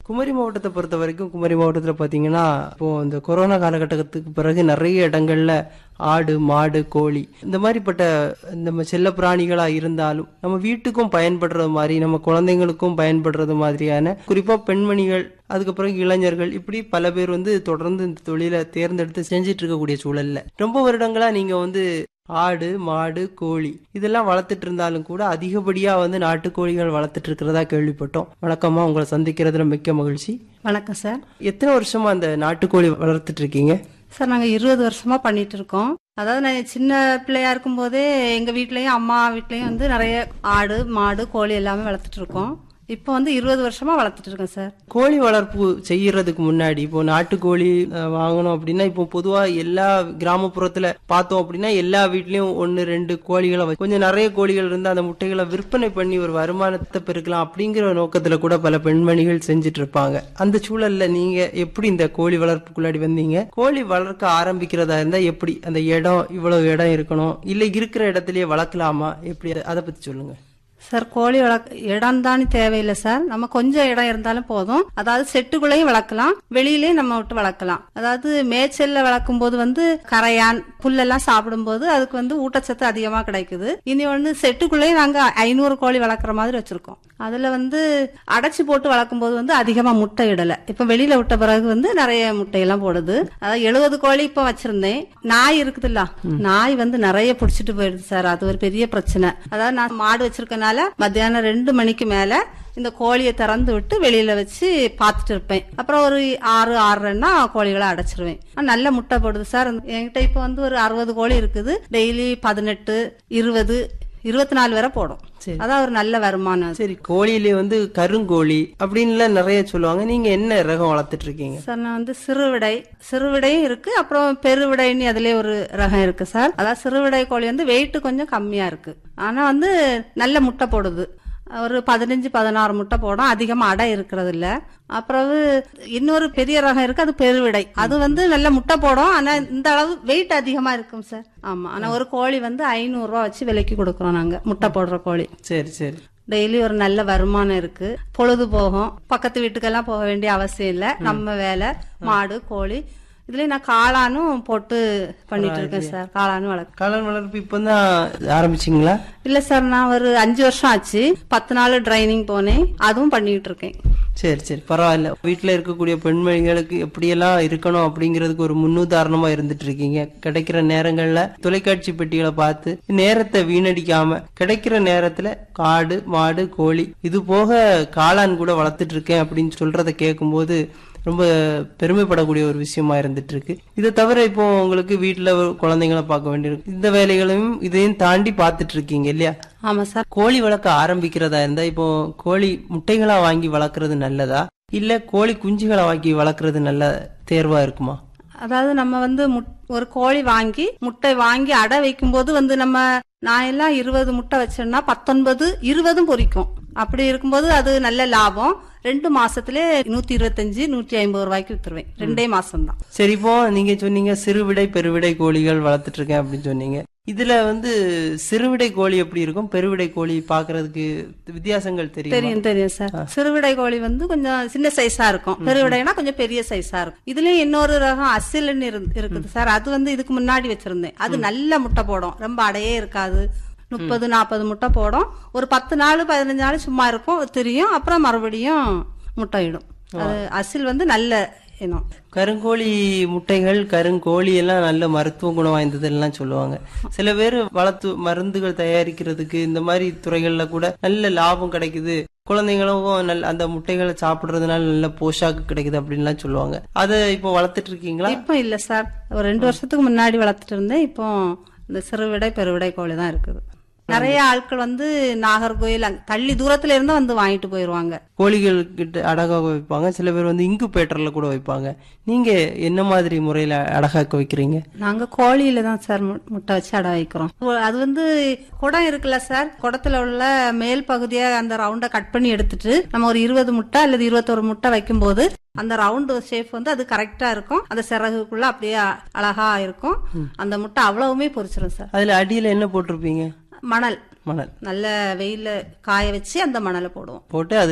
குமரி மாவட்டத்தை பொறுத்த வரைக்கும் குமரி மாவட்டத்துல பாத்தீங்கன்னா இப்போ இந்த கொரோனா காலகட்டத்துக்கு பிறகு நிறைய இடங்கள்ல ஆடு மாடு கோழி இந்த மாதிரிப்பட்ட நம்ம செல்ல பிராணிகளா இருந்தாலும் நம்ம வீட்டுக்கும் பயன்படுறது மாதிரி நம்ம குழந்தைங்களுக்கும் பயன்படுறது மாதிரியான குறிப்பா பெண்மணிகள் அதுக்கப்புறம் இளைஞர்கள் இப்படி பல பேர் வந்து தொடர்ந்து இந்த தொழிலை தேர்ந்தெடுத்து செஞ்சிட்டு இருக்கக்கூடிய சூழல்ல ரொம்ப வருடங்களா நீங்க வந்து ஆடு மாடு கோழி இதெல்லாம் வளர்த்துட்டு இருந்தாலும் கூட அதிகப்படியா வந்து நாட்டுக்கோழிகள் வளர்த்துட்டு இருக்கிறதா கேள்விப்பட்டோம் வணக்கமா உங்களை சந்திக்கிறதுல மிக்க மகிழ்ச்சி வணக்கம் சார் எத்தனை வருஷமா அந்த நாட்டுக்கோழி வளர்த்துட்டு இருக்கீங்க சார் நாங்கள் இருபது வருஷமா பண்ணிட்டு இருக்கோம் அதாவது நான் சின்ன பிள்ளையா இருக்கும்போதே எங்க வீட்லயும் அம்மா வீட்லயும் வந்து நிறைய ஆடு மாடு கோழி எல்லாமே வளர்த்துட்டு இருக்கோம் இப்போ வந்து இருபது வருஷமா வளர்த்துட்டு இருக்கேன் சார் கோழி வளர்ப்பு செய்யறதுக்கு முன்னாடி இப்போ நாட்டுக்கோழி அஹ், வாங்கணும் அப்படின்னா இப்போ பொதுவா எல்லா கிராமப்புறத்துல பார்த்தோம் அப்படின்னா எல்லா வீட்லயும் ஒன்னு ரெண்டு கோழிகளை வச்சு கொஞ்சம் நிறைய கோழிகள் இருந்து அந்த முட்டைகளை விற்பனை பண்ணி ஒரு வருமானத்தை பெருக்கலாம் அப்படிங்கிற நோக்கத்துல கூட பல பெண்மணிகள் செஞ்சுட்டு இருப்பாங்க அந்த சூழல்ல நீங்க எப்படி இந்த கோழி வளர்ப்புக்குள்ளாடி வந்தீங்க கோழி வளர்க்க ஆரம்பிக்கிறதா இருந்தா எப்படி அந்த இடம் இவ்வளவு இடம் இருக்கணும் இல்ல இருக்கிற இடத்துலயே வளர்க்கலாமா எப்படி அதை பத்தி சொல்லுங்க சார் கோழி வளர்க்க இடம் தானே தேவையில்லை சார் நம்ம கொஞ்சம் இடம் இருந்தாலும் போதும் அதாவது செட்டுக்குள்ளேயும் வளர்க்கலாம் வெளியிலயும் நம்ம விட்டு வளர்க்கலாம் அதாவது மேய்ச்சல்ல வளர்க்கும் போது வந்து கரையான் புல்லெல்லாம் சாப்பிடும்போது அதுக்கு வந்து ஊட்டச்சத்து அதிகமா கிடைக்குது இனி ஒன்று செட்டுக்குள்ளேயும் நாங்க ஐநூறு கோழி வளர்க்குற மாதிரி வச்சிருக்கோம் அதுல வந்து அடைச்சி போட்டு வளர்க்கும் போது வந்து அதிகமா முட்டை இடல இப்ப வெளியில விட்ட பிறகு வந்து நிறைய முட்டையெல்லாம் போடுது அதாவது எழுபது கோழி இப்ப வச்சிருந்தேன் நாய் இருக்குதுல்ல நாய் வந்து நிறைய புடிச்சிட்டு போயிடுது சார் அது ஒரு பெரிய பிரச்சனை அதாவது நான் மாடு வச்சிருக்கனால மத்தியானம் ரெண்டு மணிக்கு மேல இந்த கோழியை திறந்து விட்டு வெளியில வச்சு பார்த்துட்டு இருப்பேன் அப்புறம் ஒரு ஆறு ஆறரைன்னா கோழிகளை அடைச்சிருவேன் ஆனா, நல்ல முட்டை போடுது சார் என்கிட்ட இப்போ வந்து ஒரு அறுபது கோழி இருக்குது டெய்லி பதினெட்டு இருபது இருபத்தி நாலு வரை போடும் சரி. அதான் ஒரு நல்ல வருமானம் அது. சரி கோழியிலே வந்து கருங்கோழி அப்படின்லாம் நிறைய சொல்லுவாங்க நீங்க என்ன ரகம் வளர்த்துட்டு இருக்கீங்க சார் நான் வந்து சிறுவிடை சிறுவிடையும் இருக்கு அப்புறம் பெருவிடைன்னு அதுலயே ஒரு ரகம் இருக்கு சார் அதாவது சிறுவிடை கோழி வந்து வெயிட் கொஞ்சம் கம்மியா இருக்கு ஆனா வந்து நல்ல முட்டை போடுது ஒரு பதினஞ்சு பதினாறு முட்டை போடும் அதிகமா அடை இருக்கிறது இல்ல அப்புறம் இன்னொரு பெரிய ரகம் இருக்கு அது பெருவிடை அது வந்து நல்ல முட்டை போடும் ஆனா இந்த அளவு வெயிட் அதிகமா இருக்கும் சார் ஆமா ஆனா ஒரு கோழி வந்து ஐநூறு ரூபா வச்சு விலைக்கு கொடுக்குறோம் நாங்க முட்டை போடுற கோழி சரி சரி டெய்லி ஒரு நல்ல வருமானம் இருக்கு பொழுது போகும் பக்கத்து வீட்டுக்கெல்லாம் போக வேண்டிய அவசியம் இல்ல நம்ம வேலை மாடு கோழி இதுல நான் காளானும் போட்டு பண்ணிட்டு இருக்கேன் சார் காளானும் வளர்க்க காளான் வளர்ப்பு இப்பதான் ஆரம்பிச்சிங்களா இல்ல சார் நான் ஒரு அஞ்சு வருஷம் ஆச்சு பத்து நாள் ட்ரைனிங் போனேன் அதுவும் பண்ணிட்டு இருக்கேன் சரி சரி பரவாயில்ல வீட்டுல இருக்கக்கூடிய பெண்மணிகளுக்கு எப்படியெல்லாம் இருக்கணும் அப்படிங்கிறதுக்கு ஒரு முன்னுதாரணமா இருந்துட்டு இருக்கீங்க கிடைக்கிற நேரங்கள்ல தொலைக்காட்சி பெட்டிகளை பார்த்து நேரத்தை வீணடிக்காம கிடைக்கிற நேரத்துல காடு மாடு கோழி இது போக காளான் கூட வளர்த்துட்டு இருக்கேன் அப்படின்னு சொல்றத கேட்கும்போது ரொம்ப பெருமைப்படக்கூடிய ஒரு விஷயமா இருந்துட்டு இருக்கு இதை தவிர இப்போ உங்களுக்கு வீட்டுல குழந்தைங்களை பார்க்க வேண்டியிருக்கு இந்த வேலைகளையும் இதையும் தாண்டி பார்த்துட்டு இருக்கீங்க இல்லையா ஆமா சார் கோழி வளர்க்க ஆரம்பிக்கிறதா இருந்தா இப்போ கோழி முட்டைகளா வாங்கி வளர்க்கறது நல்லதா இல்ல கோழி குஞ்சுகளை வாங்கி வளர்க்கறது நல்ல தேர்வா இருக்குமா அதாவது நம்ம வந்து முட்- ஒரு கோழி வாங்கி முட்டை வாங்கி அடை வைக்கும்போது வந்து நம்ம நான் எல்லாம் இருபது முட்டை வச்சேன்னா பத்தொன்பது இருபதும் பொரிக்கும் அப்படி இருக்கும்போது அது நல்ல லாபம் ரெண்டு மாசத்துல நூத்தி இருபத்தஞ்சு நூற்றி ஐம்பது ரூபாய்க்கு வித்துருவேன் ரெண்டே மாசம் தான் சரி இப்போ நீங்க சொன்னீங்க சிறுவிடை பெருவிடை கோழிகள் வளர்த்துட்டு இருக்கேன் அப்படின்னு சொன்னீங்க இதுல வந்து சிறுவிடை கோழி எப்படி இருக்கும் பெருவிடை கோழி பாக்குறதுக்கு வித்தியாசங்கள் தெரியும் தெரியும் தெரியும் சார் சிறுவிடை கோழி வந்து கொஞ்சம் சின்ன சைஸா இருக்கும் பெருவிடைனா கொஞ்சம் பெரிய சைஸா இருக்கும் இதுலயும் இன்னொரு ரகம் அசில்னு இரு- இருக்குது சார் அது வந்து இதுக்கு முன்னாடி வச்சிருந்தேன் அது நல்ல முட்டை போடும் ரொம்ப அடையே இருக்காது முப்பது நாற்பது முட்டை போடும் ஒரு பத்து நாள் பதினஞ்சு நாள் சும்மா இருக்கும் தெரியும் அப்புறம் மறுபடியும் முட்டையிடும் அது அசில் வந்து நல்ல இனம் கருங்கோழி முட்டைகள் கருங்கோழி எல்லாம் நல்ல மருத்துவ குணம் வாய்ந்தது எல்லாம் சொல்லுவாங்க சில பேர் வளர்த்து மருந்துகள் தயாரிக்கிறதுக்கு இந்த மாதிரி துறைகள்ல கூட நல்ல லாபம் கிடைக்குது குழந்தைங்களுக்கும் நல்ல அந்த முட்டைகளை சாப்பிடுறதுனால நல்ல போஷாக்கு கிடைக்குது அப்படின்லாம் சொல்லுவாங்க அதை இப்போ வளர்த்துட்டு இருக்கீங்களா இப்போ இல்ல சார் ஒரு ரெண்டு வருஷத்துக்கு முன்னாடி வளர்த்துட்டு இருந்தேன் இப்போ இந்த சிறுவிடை பெருவிடை கோழி தான் இருக்குது நிறைய ஆட்கள் வந்து நாகர்கோயில் அங்க தள்ளி தூரத்துல இருந்து வந்து வாங்கிட்டு போயிருவாங்க கோழிகள் கிட்ட அடகாக வைப்பாங்க சில பேர் வந்து இங்கு பேட்டர்ல கூட வைப்பாங்க நீங்க என்ன மாதிரி முறையில அடகாக்க வைக்கிறீங்க நாங்க கோழியில தான் சார் மு- முட்டை வச்சு அடை வைக்கிறோம் ஒ- அது வந்து குடம் இருக்குல்ல சார் குடத்துல உள்ள மேல் பகுதியை அந்த ரவுண்டை கட் பண்ணி எடுத்துட்டு நம்ம ஒரு இருபது முட்டை அல்லது இருபத்தொரு முட்டை வைக்கும்போது அந்த ரவுண்டு ஷேப் வந்து அது கரெக்டா இருக்கும் அந்த சிறகுக்குள்ள அப்படியே அ- அழகா இருக்கும் அந்த முட்டை அவ்வளவுமே பொரிச்சிடும் சார் அதுல அடியில என்ன போட்டிருப்பீங்க மணல் மணல் நல்ல வெயில காய வச்சு அந்த மணலை போடுவோம் போட்டு அது